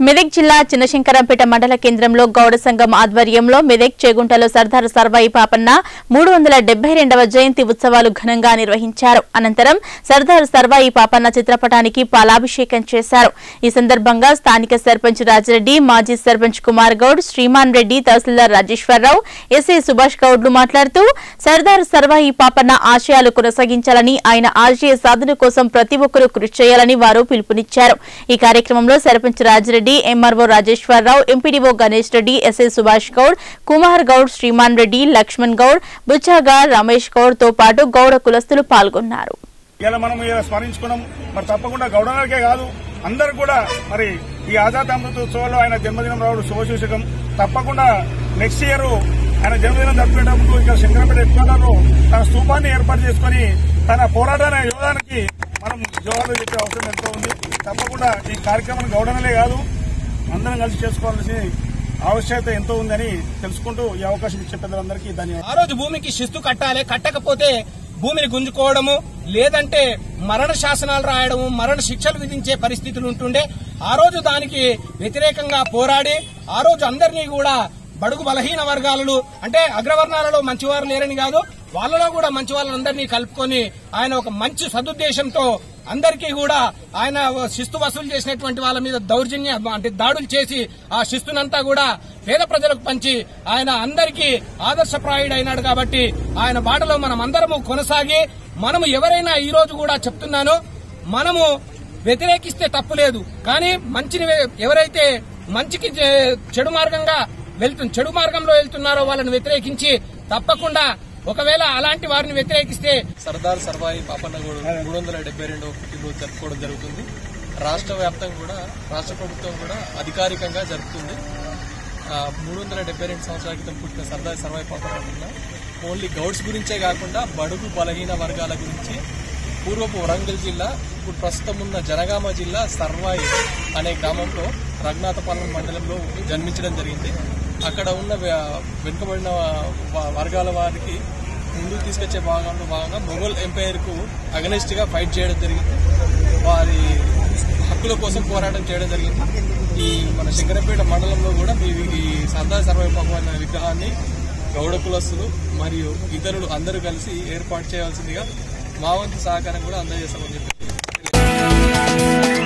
మెదక్ జిల్లా చిన్నశంకరంపేట మండల కేంద్రంలో గౌడ సంఘం ఆధ్వర్యంలో మెదక్ చేగుంటలో సర్దార్ సర్వాయి పాపన్న మూడు వందల డెబ్బై రెండవ జయంతి ఉత్సవాలు ఘనంగా నిర్వహించారు అనంతరం సర్దార్ సర్వాయి పాపన్న చిత్రపటానికి పాలాభిషేకం చేశారు ఈ సందర్భంగా స్థానిక సర్పంచ్ రాజిరెడ్డి మాజీ సర్పంచ్ కుమార్ గౌడ్ శ్రీమాన్ రెడ్డి తహసీల్దార్ రాజేశ్వరరావు ఎస్ఐ సుభాష్ గౌడ్లు మాట్లాడుతూ సర్దార్ సర్వాయి పాపన్న ఆశయాలు కొనసాగించాలని ఆయన ఆశయ సాధన కోసం ప్రతి ఒక్కరూ కృషి చేయాలని వారు పిలుపునిచ్చారు ఈ కార్యక్రమంలో sarpanch Rajireddy MRO Rajeshwararao MPDO Ganesh Reddy SI Subhash Goud Kumar Goud Sriman Reddy Lakshman Goud బుచ్చాగా రమేష్ గౌడ్ తో పాటు గౌడ కులస్తులు పాల్గొన్నారు ఇలా మనం ఇలా స్మరించుకున్నాం మరి తప్పకుండా గౌడనకే కాదు అందరు కూడా మరి ఈ ఆజాద్ అమృత ఉత్సవాల్లో ఆయన జన్మదినం రావడం శుభసూచకం తప్పకుండా నెక్స్ట్ ఇయర్ ఆయన జన్మదినం జరుపుకునేటప్పుడు ఇక్కడ శంకరపేట ఎక్కువలో తన స్తూపాన్ని ఏర్పాటు చేసుకుని తన పోరాటాల యోగానికి మనం జవాబు చెప్పే అవసరం ఎంతో ఉంది తప్పకుండా ఈ కార్యక్రమం గౌడనలే కాదు అందరం కలిసి చేసుకోవాల్సిన ఆవశ్యకత ఎంతో ఉందని తెలుసుకుంటూ ఈ అవకాశం ఇచ్చే పెద్దలందరికీ ధన్యవాదాలు ఆ రోజు భూమికి శిస్తు కట్టాలి కట్టకపోతే భూమిని గుంజుకోవడము లేదంటే మరణ శాసనాలు రాయడము మరణ శిక్షలు విధించే పరిస్థితులు ఉంటుండే ఆ రోజు దానికి వ్యతిరేకంగా పోరాడి ఆ రోజు అందరినీ కూడా బడుగు బలహీన వర్గాలను అంటే అగ్రవర్ణాలలో మంచివారు లేరని కాదు వాళ్ళలో కూడా మంచి వాళ్ళందరినీ కలుపుకొని ఆయన ఒక మంచి సదుద్దేశంతో అందరికీ కూడా ఆయన శిస్తు వసూలు చేసినటువంటి వాళ్ళ మీద దౌర్జన్య అంటే దాడులు చేసి ఆ శిస్తునంతా కూడా పేద ప్రజలకు పంచి ఆయన అందరికీ ఆదర్శప్రాయుడైనాడు కాబట్టి ఆయన బాటలో మనం అందరము కొనసాగి మనము ఎవరైనా ఈ రోజు కూడా చెప్తున్నాను మనము వ్యతిరేకిస్తే తప్పులేదు కానీ మంచిని వె- ఎవరైతే మంచికి చే- చెడు మార్గంగా వెళ్తు చెడు మార్గంలో వెళ్తున్నారో వాళ్ళని వ్యతిరేకించి తప్పకుండా ఒకవేళ అలాంటి వారిని వ్యతిరేకిస్తే సర్దార్ సర్వాయి పాపన్నగూడు మూడు వందల డెబ్బై రెండవ పుట్టినరోజు జరుపుకోవడం జరుగుతుంది రాష్ట్ర వ్యాప్తంగా కూడా రాష్ట్ర ప్రభుత్వం కూడా అధికారికంగా జరుపుతుంది మూడు వందల డెబ్బై రెండు సంవత్సరాల క్రితం పుట్టిన సర్దార్ సర్వాయి పాపన్న ఓన్లీ గౌడ్స్ గురించే కాకుండా బడుగు బలహీన వర్గాల గురించి పూర్వపు వరంగల్ జిల్లా ఇప్పుడు ప్రస్తుతం ఉన్న జనగామ జిల్లా సర్వాయి అనే గ్రామంలో రఘునాథపాలెం మండలంలో జన్మించడం జరిగింది అక్కడ ఉన్న వె- వెనుకబడిన వ- వర్గాల వారికి ముందుకు తీసుకొచ్చే భాగంలో భాగంగా మొఘల్ ఎంపైర్ కు అగనెస్ట్ గా ఫైట్ చేయడం జరిగింది వారి హక్కుల కోసం పోరాటం చేయడం జరిగింది ఈ మన శంకరపేట మండలంలో కూడా మీ ఈ సర్దార్ సర్వై భగవాన్ విగ్రహాన్ని గౌడ కులస్తులు మరియు ఇతరులు అందరూ కలిసి ఏర్పాటు చేయాల్సిందిగా మా వంతు సహకారం కూడా అందజేస్తామని చెప్పి